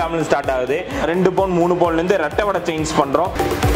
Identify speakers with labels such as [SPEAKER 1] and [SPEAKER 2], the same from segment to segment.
[SPEAKER 1] கிராம்ல start ஆகுது ரெண்டு பவுன் மூணு பவுன்லேருந்து ரெட்டை வடை செயின்ஸ் பண்ணுறோம்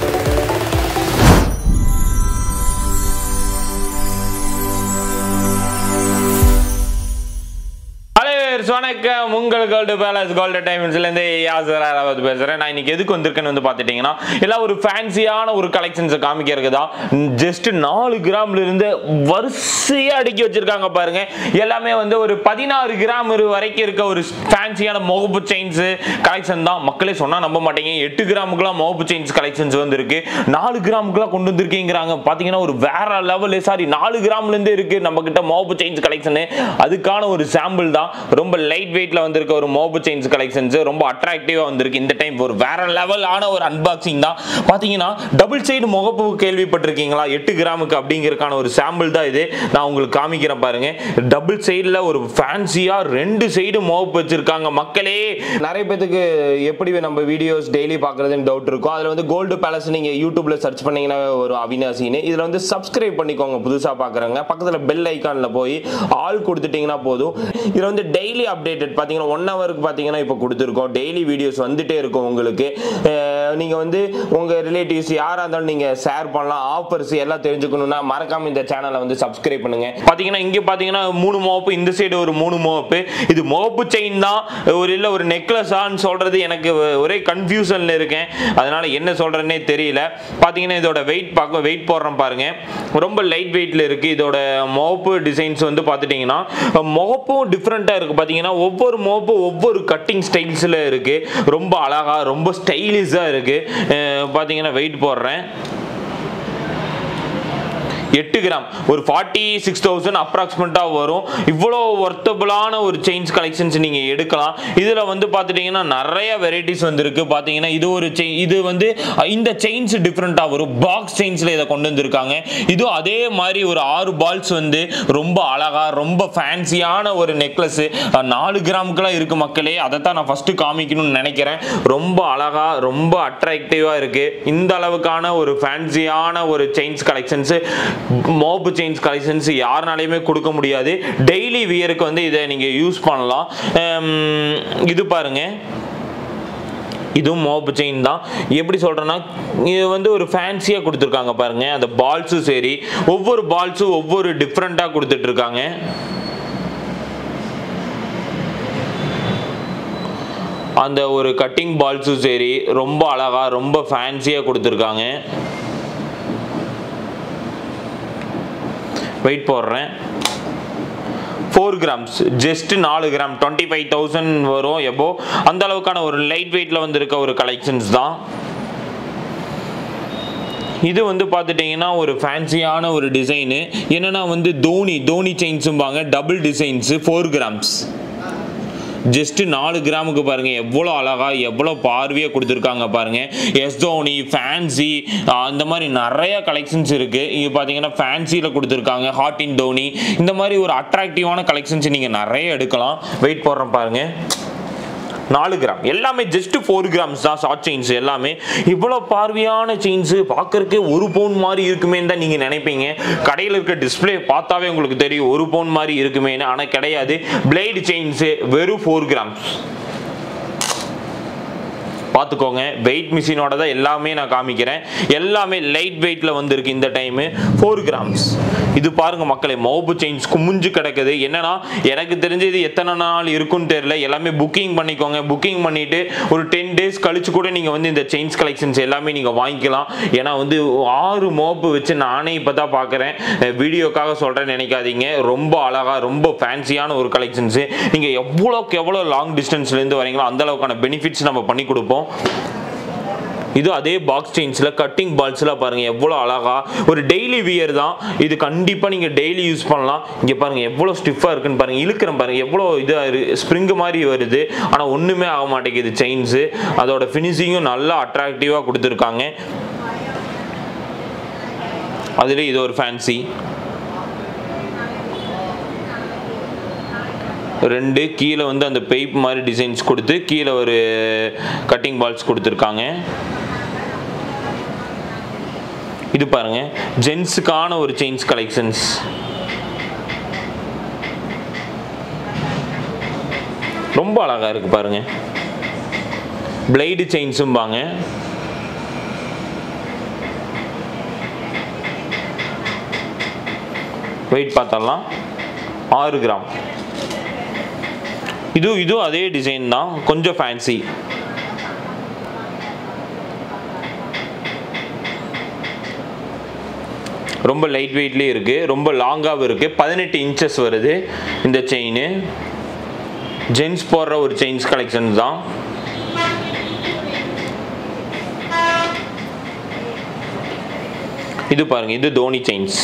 [SPEAKER 1] ஹலோ வணக்கம் உங்கள் கோல்டு பேலஸ் கோல்டு டைமண்ட்ஸ்லேருந்து யாசர் அராவத் பேசுகிறேன் நான் இன்னைக்கு எதுக்கு வந்திருக்கேன்னு வந்து பார்த்துட்டிங்கன்னா எல்லாம் ஒரு ஃபேன்சியான ஒரு கலெக்ஷன்ஸை காமிக்கிறதுக்கு தான் ஜஸ்ட் நாலு கிராம்ல இருந்து வரிசையாக அடுக்கி வச்சிருக்காங்க பாருங்க எல்லாமே வந்து ஒரு பதினாறு கிராம் வரைக்கும் இருக்க ஒரு ஃபேன்சியான முகப்பு செயின்ஸு கலெக்ஷன் தான் மக்களே சொன்னால் நம்ப மாட்டீங்க எட்டு கிராமுக்குலாம் முகப்பு செயின்ஸ் கலெக்ஷன்ஸ் வந்துருக்கு நாலு கிராமுக்குலாம் கொண்டு வந்திருக்கீங்கிறாங்க பார்த்தீங்கன்னா ஒரு வேற லெவலு சாரி நாலு கிராம்லேருந்து இருக்கு நம்ம கிட்ட மோபு செயின்ஸ் கலெக்ஷனு அதுக்கான ஒரு சாம்பிள் தான் ரொம்ப லைட் வெயிட்ல வந்திருக்க ஒரு மோபு செயின்ஸ் கலெக்ஷன்ஸ் ரொம்ப அட்ராக்டிவா வந்திருக்கு இந்த டைம் ஒரு வேற லெவலான ஒரு அன்பாக்சிங் தான் பாத்தீங்கன்னா டபுள் சைடு முகப்பு கேள்விப்பட்டிருக்கீங்களா எட்டு கிராமுக்கு அப்படிங்கறதுக்கான ஒரு சாம்பிள் தான் இது நான் உங்களுக்கு காமிக்கிறேன் பாருங்க டபுள் சைடுல ஒரு ஃபேன்சியா ரெண்டு சைடு முகப்பு வச்சிருக்காங்க மக்களே நிறைய பேத்துக்கு எப்படி நம்ம வீடியோஸ் டெய்லி பாக்குறதுன்னு டவுட் இருக்கும் அதுல வந்து கோல்டு பேலஸ் நீங்க யூடியூப்ல சர்ச் பண்ணீங்கன்னா ஒரு அவினாசின்னு இதுல வந்து சப்ஸ்கிரைப் பண்ணிக்கோங்க புதுசா பாக்குறவங்க பக்கத்துல பெல் ஐக்கான்ல போய் ஆல் கொடுத்துட்டீங்கன்னா போதும் இதுல வந்து டெய்லி அப்டேட்டட் பாத்தீங்கன்னா ஒன் ஹவருக்கு பாத்தீங்கன்னா இப்போ கொடுத்துருக்கோம் டெய்லி வீடியோஸ் வந்துட்டே இருக்கும் உங்களுக்கு அஹ் நீங்க வந்து உங்க ரிலேட்டிவ்ஸ் யாரா இருந்தாலும் நீங்க ஷேர் பண்ணலாம் ஆஃபர்ஸ் எல்லாம் தெரிஞ்சுக்கணும்னா மறக்காம இந்த சேனலை வந்து சப்ஸ்கிரைப் பண்ணுங்க பாத்தீங்கன்னா இங்க பாத்தீங்கன்னா மூணு மோப்பு இந்த சைடு ஒரு மூணு மோப்பு இது மோப்பு செயின் தான் ஒரு இல்ல ஒரு நெக்லஸான்னு சொல்றது எனக்கு ஒரே கன்ஃபியூஷன்ல இருக்கேன் அதனால என்ன சொல்றேன்னே தெரியல பாத்தீங்கன்னா இதோட வெயிட் பார்க்க வெயிட் போடுறேன் பாருங்க ரொம்ப லைட் வெயிட்ல இருக்கு இதோட மோப்பு டிசைன்ஸ் வந்து பார்த்துட்டீங்கன்னா முகப்பும் டிஃப்ரெண்ட்டாக இருக்குது பார்த்தீங்கன்னா ஒவ்வொரு மோப்பும் ஒவ்வொரு கட்டிங் ஸ்டைல்ஸில் இருக்குது ரொம்ப அழகாக ரொம்ப ஸ்டைலிஷாக இருக்குது பார்த்தீங்கன்னா வெயிட் போடுறேன் எட்டு கிராம் ஒரு ஃபார்ட்டி சிக்ஸ் தௌசண்ட் அப்ராக்சிமேட்டாக வரும் இவ்வளோ ஒர்த்தபுளான ஒரு செயின்ஸ் கலெக்ஷன்ஸ் நீங்கள் எடுக்கலாம் இதில் வந்து பார்த்துட்டிங்கன்னா நிறைய வெரைட்டிஸ் வந்துருக்கு பார்த்தீங்கன்னா இது ஒரு செயின் இது வந்து அஹ், இந்த செயின்ஸ் டிஃப்ரெண்ட்டாக வரும் பாக்ஸ் செயின்ஸில் இதை கொண்டு வந்திருக்காங்க இதுவும் அதே மாதிரி ஒரு ஆறு பால்ஸ் வந்து ரொம்ப அழகாக ரொம்ப ஃபேன்சியான ஒரு நெக்லஸ் நாலு கிராமுக்குலாம் இருக்குது மக்களே அதை தான் நான் ஃபஸ்ட்டு காமிக்கணும்னு நினைக்கிறேன் ரொம்ப அழகாக ரொம்ப அட்ராக்டிவாக இருக்குது இந்த அளவுக்கான ஒரு ஃபேன்சியான ஒரு செயின்ஸ் கலெக்ஷன்ஸ் மோப்பு செயின்ஸ் கலெக்ஷன்ஸ் யாருனாலையுமே கொடுக்க முடியாது டெய்லி வியருக்கு வந்து இதை நீங்கள் யூஸ் பண்ணலாம் ஹம், இது பாருங்க இதுவும் மோப்பு செயின் தான் எப்படி சொல்கிறேன்னா இது வந்து ஒரு ஃபேன்சியாக கொடுத்துருக்காங்க பாருங்க அந்த பால்ஸும் சரி ஒவ்வொரு பால்ஸும் ஒவ்வொரு டிஃப்ரெண்ட்டாக கொடுத்துட்டு இருக்காங்க அந்த ஒரு கட்டிங் பால்ஸும் சரி ரொம்ப அழகா ரொம்ப ஃபேன்சியாக கொடுத்துருக்காங்க வெயிட் போடுறேன் ஃபோர் கிராம்ஸ் ஜஸ்ட் நாலு கிராம் டுவெண்ட்டி ஃபைவ் தௌசண்ட் வரும் எபோ அந்த அளவுக்கான ஒரு லைட் வெயிட்டில் வந்திருக்க ஒரு கலெக்ஷன்ஸ் தான் இது வந்து பார்த்துட்டிங்கன்னா ஒரு ஃபேன்சியான ஒரு டிசைனு என்னன்னா வந்து தோனி தோனி செயின்ஸும்பாங்க double designs four grams just நாலு கிராமுக்கு பாருங்க எவ்வளோ அழகா எவ்வளோ பார்வையாக கொடுத்துருக்காங்க பாருங்க எஸ் தோனி ஃபேன்சி அந்த மாதிரி நிறைய கலெக்ஷன்ஸ் இருக்கு இங்க பார்த்தீங்கன்னா ஃபேன்சியில் கொடுத்துருக்காங்க ஹாட் இன் தோனி இந்த மாதிரி ஒரு அட்ராக்டிவான கலெக்ஷன்ஸ் நீங்கள் நிறைய எடுக்கலாம் வெயிட் போடுறேன் பாருங்க நாலு கிராம் எல்லாமே ஜஸ்ட் ஃபோர் கிராம்ஸ் தான் ஷார்ட் செயின்ஸ் எல்லாமே இவ்வளோ பார்வையான செயின்ஸ் பார்க்கறக்கே ஒரு பவுன் மாதிரி இருக்குமேன்னு தான் நீங்கள் நினைப்பீங்க கடையில் இருக்க டிஸ்ப்ளே பார்த்தாவே உங்களுக்கு தெரியும் ஒரு பவுன் மாதிரி இருக்குமேன்னு ஆனால் கிடையாது பிளேடு செயின்ஸு வெறும் ஃபோர் கிராம்ஸ் பார்த்துக்கோங்க வெயிட் மிஷினோட தான் எல்லாமே நான் காமிக்கிறேன் எல்லாமே லைட் வெயிட்ல வந்திருக்கு இந்த டைமு ஃபோர் கிராம்ஸ் இது பாருங்க மக்களே மோபு செயின்ஸ் குமிஞ்சு கிடக்குது என்னன்னா எனக்கு தெரிஞ்சு இது எத்தனை நாள் இருக்குன்னு தெரியல எல்லாமே புக்கிங் பண்ணிக்கோங்க புக்கிங் பண்ணிட்டு ஒரு டென் டேஸ் கழிச்சு கூட நீங்க வந்து இந்த செயின்ஸ் கலெக்ஷன்ஸ் எல்லாமே நீங்க வாங்கிக்கலாம் ஏன்னா வந்து ஆறு மோப்பு வச்சு நானே இப்போ தான் பார்க்குறேன் வீடியோக்காக சொல்கிறேன்னு நினைக்காதீங்க ரொம்ப அழகா ரொம்ப ஃபேன்சியான ஒரு கலெக்ஷன்ஸு நீங்கள் எவ்வளோக்கு எவ்வளோ லாங் டிஸ்டன்ஸ்லேருந்து வரீங்களோ அந்த அளவுக்கான பெனிஃபிட்ஸ் நம்ம பண்ணி கொடுப்போம் இது அதே பாக்ஸ் செயின்ஸில் கட்டிங் பால்ஸ்லாம் பாருங்கள் எவ்வளோ அழகா ஒரு டெய்லி வியர் தான் இது கண்டிப்பாக நீங்கள் டெய்லி யூஸ் பண்ணலாம் இங்கே பாருங்கள் எவ்வளோ ஸ்டிஃபாக இருக்குன்னு பாருங்கள் இழுக்கிறேன் பாருங்கள் எவ்வளோ இதாக ஸ்ப்ரிங் மாதிரி வருது ஆனால் ஒன்றுமே ஆக மாட்டேங்குது செயின்ஸு அதோட ஃபினிஷிங்கும் நல்லா அட்ராக்டிவாக கொடுத்துருக்காங்க அதுலேயே இது ஒரு ஃபேன்சி ரெண்டு கீழே வந்து அந்த பெய்ப் மாதிரி டிசைன்ஸ் கொடுத்து கீழே ஒரு கட்டிங் பால்ஸ் கொடுத்துருக்காங்க இது பாருங்க ஜென்ஸுக்கான ஒரு செயின்ஸ் கலெக்ஷன்ஸ் ரொம்ப அழகா இருக்கு பாருங்க பிளைடு செயின்ஸும்பாங்க வெயிட் பார்த்தரலாம் ஆறு கிராம் இது இதுவும் அதே டிசைன் தான் கொஞ்சம் ஃபேன்சி ரொம்ப லைட் வெயிட்லேயே இருக்குது ரொம்ப லாங்காகவும் இருக்குது பதினெட்டு இன்ச்சஸ் வருது இந்த செயின் ஜென்ஸ் போடுற ஒரு செயின்ஸ் கலெக்ஷன் தான் இது பாருங்க இது தோனி செயின்ஸ்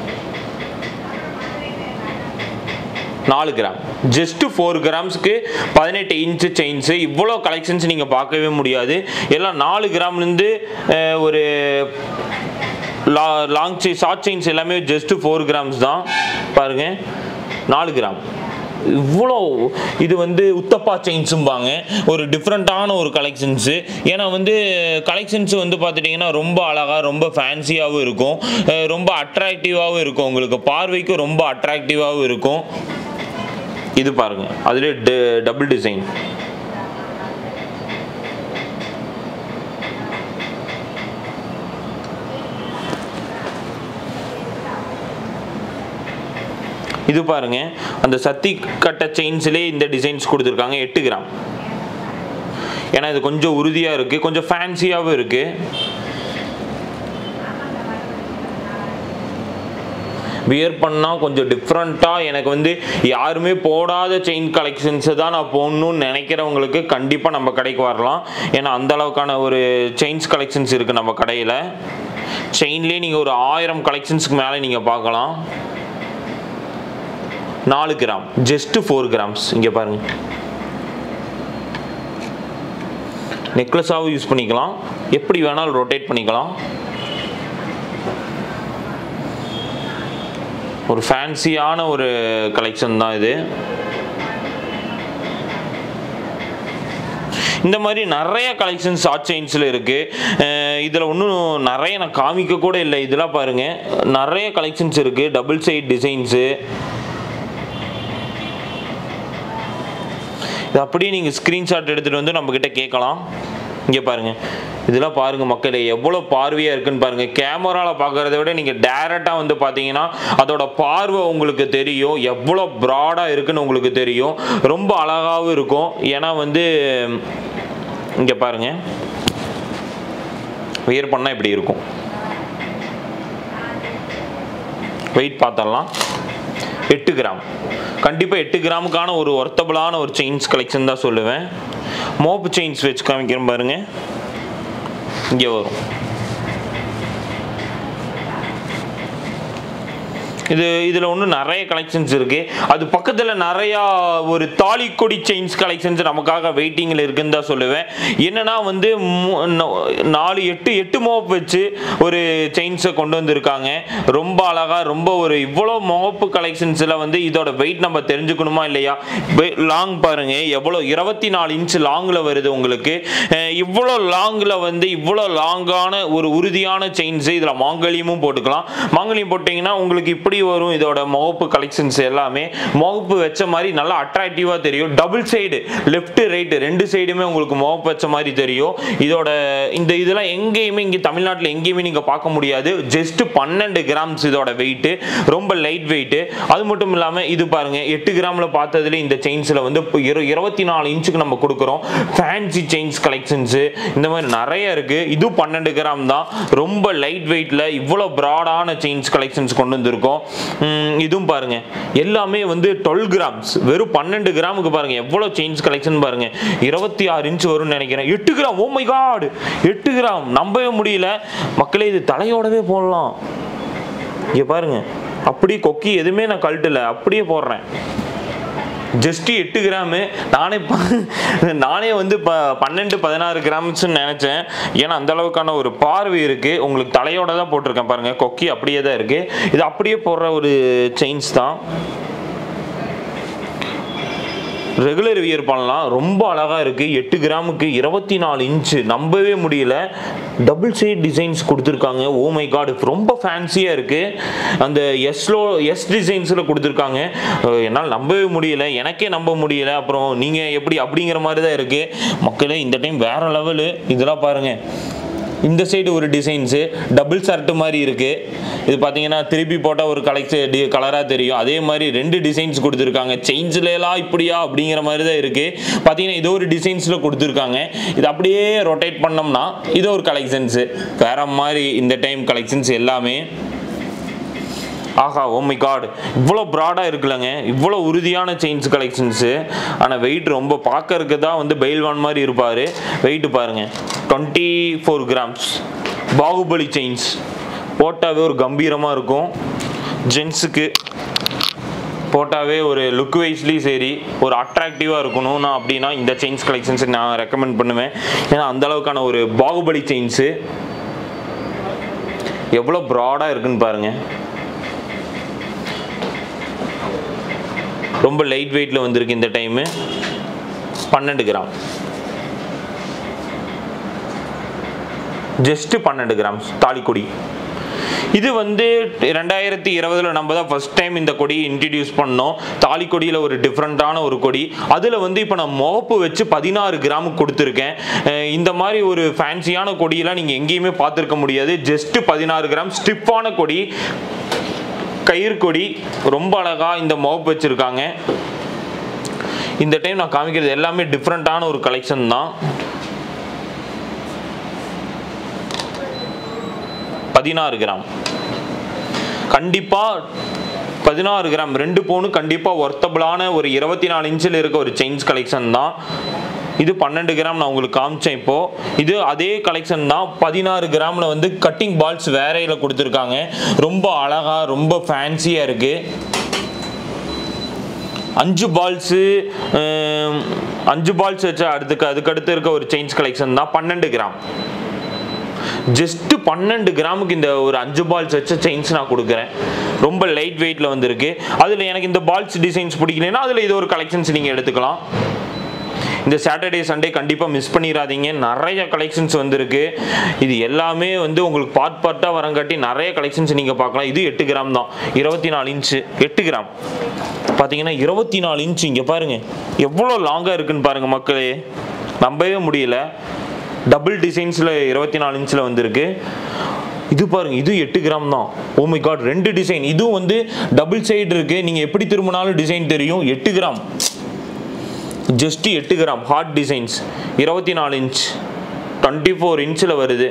[SPEAKER 1] நாலு கிராம் ஜஸ்ட் ஃபோர் கிராம்ஸ்க்கு பதினெட்டு இன்ச்சு செயின்ஸு இவ்வளோ கலெக்ஷன்ஸ் நீங்கள் பார்க்கவே முடியாது எல்லாம் நாலு கிராம்லேருந்து ஒரு லா லாங் செயின் ஷார்ட் செயின்ஸ் எல்லாமே ஜஸ்ட் ஃபோர் கிராம்ஸ் தான் பாருங்க நாலு கிராம் இவ்வளோ இது வந்து உத்தப்பா செயின்ஸும்பாங்க ஒரு டிஃப்ரெண்ட்டான ஒரு கலெக்ஷன்ஸு ஏன்னா வந்து கலெக்ஷன்ஸ் வந்து பார்த்துட்டிங்கன்னா ரொம்ப அழகாக ரொம்ப ஃபேன்சியாகவும் இருக்கும் அஹ் ரொம்ப அட்ராக்டிவாகவும் இருக்கும் உங்களுக்கு பார்வைக்கு ரொம்ப அட்ராக்டிவாகவும் இருக்கும் இது பாருங்க அதுலேயே டபுள் டிசைன் இது பாருங்க அந்த சத்தி கட்ட செயின்ஸ்லேயே இந்த டிசைன்ஸ் கொடுத்துருக்காங்க எட்டு கிராம் ஏன்னா இது கொஞ்சம் உறுதியாக இருக்குது கொஞ்சம் ஃபேன்சியாகவும் இருக்குது வியர் பண்ணால் கொஞ்சம் டிஃப்ரெண்ட்டாக எனக்கு வந்து யாருமே போடாத செயின் கலெக்ஷன்ஸை தான் நான் போடணும்னு நினைக்கிறவங்களுக்கு கண்டிப்பாக நம்ம கடைக்கு வரலாம் ஏன்னா அந்த அளவுக்கான ஒரு செயின்ஸ் கலெக்ஷன்ஸ் இருக்குது நம்ம கடையில் செயின்லேயே நீங்கள் ஒரு ஆயிரம் கலெக்ஷன்ஸ்க்கு மேலே நீங்கள் பார்க்கலாம் நாலு கிராம் ஜஸ்ட் ஃபோர் கிராம்ஸ் இங்கே பாருங்க நெக்லஸாகவும் யூஸ் பண்ணிக்கலாம் எப்படி வேணாலும் ரொட்டேட் பண்ணிக்கலாம் ஒரு ஃபேன்சியான ஒரு கலெக்ஷன் தான் இது இந்த மாதிரி நிறைய கலெக்ஷன்ஸ் ஷார்ட் செயின்ஸில் இருக்குது இதில் ஒன்றும் நிறைய நான் காமிக்க கூட இல்லை இதெல்லாம் பாருங்கள் நிறைய கலெக்ஷன்ஸ் இருக்குது டபுள் சைட் டிசைன்ஸு இது அப்படியே நீங்கள் ஸ்க்ரீன்ஷாட் எடுத்துகிட்டு வந்து நம்மக்கிட்ட கேட்கலாம் இங்கே பாருங்கள் இதெல்லாம் பாருங்கள் மக்களே எவ்வளோ பார்வையாக இருக்குன்னு பாருங்கள் கேமராவில் பார்க்குறத விட நீங்கள் டேரெக்டாக வந்து பார்த்தீங்கன்னா அதோட பார்வை உங்களுக்கு தெரியும் எவ்வளோ ப்ராடாக இருக்குன்னு உங்களுக்கு தெரியும் ரொம்ப அழகாகவும் இருக்கும் ஏன்னா வந்து இங்கே பாருங்கள் வியர் பண்ணால் இப்படி இருக்கும் வெயிட் பார்த்தரலாம் எட்டு கிராம் கண்டிப்பாக எட்டு கிராமுக்கான ஒரு ஒர்த்தபிளான ஒரு செயின்ஸ் கலெக்ஷன் தான் சொல்லுவேன் மோப்பு செயின்ஸ் வச்சு காமிக்கிறேன் பாருங்க இங்கே வரும் இது இதில் ஒன்றும் நிறைய கலெக்ஷன்ஸ் இருக்குது அது பக்கத்தில் நிறையா ஒரு தாலிக்கொடி செயின்ஸ் கலெக்ஷன்ஸ் நமக்காக வெயிட்டிங்கில் இருக்குன்னு தான் சொல்லுவேன் என்னன்னா வந்து மூ- ந- நாலு எட்டு எட்டு மோப் வச்சு ஒரு செயின்ஸை கொண்டு வந்திருக்காங்க ரொம்ப அழகாக ரொம்ப ஒரு இவ்வளோ மோப்பு கலெக்ஷன்ஸில் வந்து இதோட வெயிட் நம்ம தெரிஞ்சுக்கணுமா இல்லையா லாங் பாருங்க எவ்வளோ இருபத்தி நாலு இன்ச் லாங்கில் வருது உங்களுக்கு அஹ் இவ்வளோ லாங்கில் வந்து இவ்வளோ லாங்கான ஒரு உறுதியான செயின்ஸு இதில் மாங்கல்யமும் போட்டுக்கலாம் மாங்கல்யம் போட்டிங்கன்னா உங்களுக்கு இப்படி வரும் இதோட முகப்பு கலெக்ஷன்ஸ் எல்லாமே முகப்பு வச்ச மாதிரி நல்லா அட்ராக்டிவாக தெரியும் டபுள் சைடு லெஃப்ட் ரைட்டு ரெண்டு சைடுமே உங்களுக்கு முகப்பு வச்ச மாதிரி தெரியும் இதோட இந்த இதெல்லாம் எங்கேயுமே இங்கே தமிழ்நாட்டில் எங்கேயுமே நீங்கள் பார்க்க முடியாது ஜஸ்ட் பன்னெண்டு கிராம்ஸ் இதோட வெயிட்டு ரொம்ப லைட் வெயிட்டு அது மட்டும் இல்லாமல் இது பாருங்க எட்டு கிராமில் பார்த்ததுல இந்த செயின்ஸில் வந்து இப்போ இரு இருபத்தி நாலு இன்ச்சுக்கு நம்ம கொடுக்குறோம் ஃபேன்சி செயின்ஸ் கலெக்ஷன்ஸு இந்த மாதிரி நிறைய இருக்குது இது பன்னெண்டு கிராம் தான் ரொம்ப லைட் வெயிட்டில் இவ்வளோ ப்ராடான செயின்ஸ் கலெக்ஷன்ஸ் கொண்டு வந்திருக்கோம் உம், இதுவும் பாருங்க எல்லாமே வந்து டுவெல் கிராம்ஸ் வெறும் பன்னெண்டு கிராமுக்கு பாருங்க எவ்வளோ செயின்ஸ் கலெக்ஷன் பாருங்க இருபத்தி ஆறு இன்ச் வரும்னு நினைக்கிறேன் எட்டு கிராம் ஓ மை காட் எட்டு கிராம் நம்பவே முடியல மக்களே இது தலையோடவே போடலாம் இங்கே பாருங்க அப்படியே கொக்கி எதுவுமே நான் கழட்டல அப்படியே போடுறேன் ஜஸ்ட் எட்டு கிராமு நானே ப- நானே வந்து இப்போ பன்னெண்டு பதினாறு கிராம்ஸ்னு நினச்சேன் ஏன்னா அந்த அளவுக்கான ஒரு பார்வை இருக்குது உங்களுக்கு தலையோட தான் போட்டிருக்கேன் பாருங்கள் கொக்கி அப்படியே தான் இருக்குது இது அப்படியே போடுற ஒரு செயின்ஸ் தான் ரெகுலர் வியர் பண்ணலாம் ரொம்ப அழகாக இருக்குது எட்டு கிராமுக்கு இருபத்தி நாலு இன்ச்சு நம்பவே முடியல டபுள் சைட் டிசைன்ஸ் கொடுத்துருக்காங்க ஓ மை காட் ரொம்ப ஃபேன்சியாக இருக்குது அந்த எஸ்லோ எஸ் டிசைன்ஸில் கொடுத்துருக்காங்க அஹ் என்னால் நம்பவே முடியல எனக்கே நம்ப முடியல அப்புறம் நீங்கள் எப்படி அப்படிங்கிற மாதிரி தான் இருக்குது மக்களே இந்த டைம் வேறு லெவலு இதெல்லாம் பாருங்கள் இந்த சைடு ஒரு டிசைன்ஸு டபுள் ஷர்ட் மாதிரி இருக்குது இது பார்த்தீங்கன்னா திருப்பி போட்டால் ஒரு கலெக்ட் டி கலராக தெரியும் அதே மாதிரி ரெண்டு டிசைன்ஸ் கொடுத்துருக்காங்க செயின்ஸ்லாம் இப்படியா அப்படிங்கிற மாதிரி தான் இருக்குது பார்த்தீங்கன்னா இது ஒரு டிசைன்ஸில் கொடுத்துருக்காங்க இது அப்படியே ரொட்டேட் பண்ணோம்னா இது ஒரு கலெக்ஷன்ஸு வேற மாதிரி இந்த டைம் கலெக்ஷன்ஸ் எல்லாமே ஆஹா ஓ மை காட் இவ்வளோ ப்ராடாக இருக்குல்லங்க இவ்வளோ உறுதியான செயின்ஸ் கலெக்ஷன்ஸு ஆனால் வெயிட் ரொம்ப பார்க்கறதுக்கு தான் வந்து பைல்வான் மாதிரி இருப்பார் வெயிட் பாருங்கள் twenty four grams Baahubali chains போட்டாவே ஒரு கம்பீரமாக இருக்கும் ஜென்ஸுக்கு போட்டாவே ஒரு லுக் வைஸ்லேயும் சரி ஒரு அட்ராக்டிவாக இருக்கணும்னா அப்படின்னா இந்த செயின்ஸ் கலெக்ஷன்ஸ் நான் ரெக்கமெண்ட் பண்ணுவேன் ஏன்னா அந்த அளவுக்கான ஒரு பாகுபலி செயின்ஸு எவ்வளோ ப்ராடாக இருக்குன்னு பாருங்கள் ரொம்ப லைட் வெயிட்டில் வந்திருக்கு இந்த டைமு பன்னெண்டு கிராம் ஜஸ்ட்டு பன்னெண்டு கிராம்ஸ் தாலிக்கொடி இது வந்து ரெண்டாயிரத்தி இருபதுல நம்ம தான் ஃபர்ஸ்ட் டைம் இந்த கொடி இன்ட்ரடியூஸ் பண்ணோம் தாலிக்கொடியில் ஒரு டிஃப்ரெண்ட்டான ஒரு கொடி அதில் வந்து இப்போ நான் முகப்பு வச்சு பதினாறு கிராமுக்கு கொடுத்துருக்கேன் அஹ் இந்த மாதிரி ஒரு ஃபேன்சியான கொடியெல்லாம் நீங்கள் எங்கேயுமே பார்த்துருக்க முடியாது ஜஸ்ட் பதினாறு கிராம் ஸ்டிப்பான கொடி கயிறு கொடி ரொம்ப அழகா இந்த முகப்பு வச்சிருக்காங்க இந்த டைம் நான் காமிக்கிறது எல்லாமே டிஃப்ரெண்ட்டான ஒரு கலெக்ஷன் தான் பதினாறு கிராம் கண்டிப்பா பதினாறு கிராம் ரெண்டு பவுனு கண்டிப்பாக ஒர்த்தபிளான ஒரு இருபத்தி நாலு இன்ச்சில் இருக்க ஒரு செயின்ஸ் கலெக்ஷன் தான் இது பன்னெண்டு கிராம் நான் உங்களுக்கு காமிச்சேன் இப்போ இது அதே கலெக்ஷன் தான் பதினாறு கிராமில் வந்து கட்டிங் பால்ஸ் வேறையில் கொடுத்துருக்காங்க ரொம்ப அழகா ரொம்ப ஃபேன்சியாக இருக்கு அஞ்சு பால்ஸு அஞ்சு பால்ஸ் வச்சா அடுத்துக்கு அதுக்கடுத்து இருக்க ஒரு செயின்ஸ் கலெக்ஷன் தான் பன்னெண்டு கிராம் ஜஸ்ட் பன்னெண்டு கிராமுக்கு இந்த ஒரு அஞ்சு பால்ஸ் வச்ச செயின்ஸ் நான் கொடுக்குறேன் ரொம்ப லைட் வெயிட்ல வந்திருக்கு அதில் எனக்கு இந்த பால்ஸ் டிசைன்ஸ் பிடிக்கலன்னா அதில் இது ஒரு கலெக்ஷன்ஸ் நீங்கள் எடுத்துக்கலாம் இந்த சாட்டர்டே சண்டே கண்டிப்பாக மிஸ் பண்ணிடாதீங்க நிறைய கலெக்ஷன்ஸ் வந்திருக்கு இது எல்லாமே வந்து உங்களுக்கு பார்ட் பார்ட்டாக வரங்காட்டி நிறைய கலெக்ஷன்ஸ் நீங்கள் பார்க்கலாம் இது எட்டு கிராம் தான் இருபத்தி நாலு இன்ச்சு எட்டு கிராம் பார்த்தீங்கன்னா இருபத்தி நாலு இன்ச்சு இங்கே பாருங்க எவ்வளோ லாங்காக இருக்குன்னு பாருங்க மக்களே நம்பவே முடியல டபுள் டிசைன்ஸில் இருபத்தி நாலு இன்ச்சில் வந்திருக்கு இது பாருங்க இது எட்டு கிராம் தான் ஓ மை காட் ரெண்டு டிசைன் இதுவும் வந்து டபுள் சைடு இருக்கு நீங்க எப்படி திரும்பினாலும் டிசைன் தெரியும் எட்டு கிராம் ஜஸ்ட் எட்டு கிராம் ஹார்ட் டிசைன்ஸ் இருபத்தி நாலு இன்ச் டுவெண்ட்டி ஃபோர் இன்ச்சில் வருது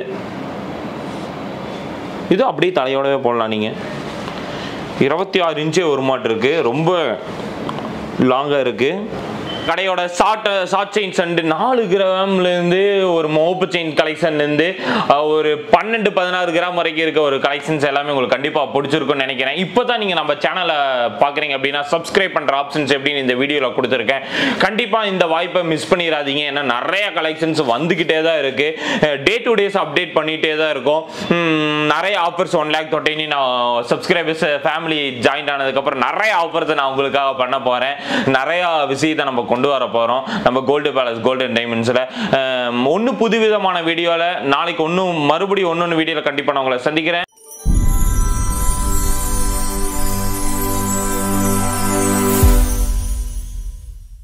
[SPEAKER 1] இது அப்படியே தலையோடவே போடலாம் நீங்கள் இருபத்தி ஆறு இன்ச்சே ஒரு மாட்டு இருக்கு ரொம்ப லாங்காக இருக்கு கடையோட ஷார்ட் ஷார்ட் செயின் அண்டு நாலு கிராம்லேருந்து ஒரு மோப்பு செயின் கலெக்ஷன்லேருந்து ஒரு பன்னெண்டு பதினாறு கிராம் வரைக்கும் இருக்க ஒரு கலெக்ஷன்ஸ் எல்லாமே உங்களுக்கு கண்டிப்பாக பிடிச்சிருக்கும்னு நினைக்கிறேன் இப்போ தான் நீங்கள் நம்ம சேனலை பார்க்குறீங்க அப்படின்னா சப்ஸ்கிரைப் பண்ணுற ஆப்ஷன்ஸ் எப்படின்னு இந்த வீடியோவில் கொடுத்துருக்கேன் கண்டிப்பாக இந்த வாய்ப்பை மிஸ் பண்ணிடாதீங்க ஏன்னா நிறைய கலெக்ஷன்ஸ் வந்துக்கிட்டே தான் இருக்குது டே டு டேஸ் அப்டேட் பண்ணிகிட்டே தான் இருக்கும் உம், நிறைய ஆஃபர்ஸ் ஒன் லேக் தொட்டினி நான் சப்ஸ்கிரைபர்ஸ் ஃபேமிலி ஜாயின் ஆனதுக்கப்புறம் நிறைய ஆஃபர்ஸ் நான் உங்களுக்காக பண்ண போகிறேன் நிறைய விஷயத்தை நம்ம கொண்டு வர போகிறோம் நம்ம கோல்டு பேலஸ் கோல்டன் டைமண்ட்ஸில் ஒன்று புதுவிதமான வீடியோவில் நாளைக்கு ஒன்றும் மறுபடியும் ஒன்று ஒன்று வீடியோவில் கண்டிப்பாக நான் உங்களை சந்திக்கிறேன்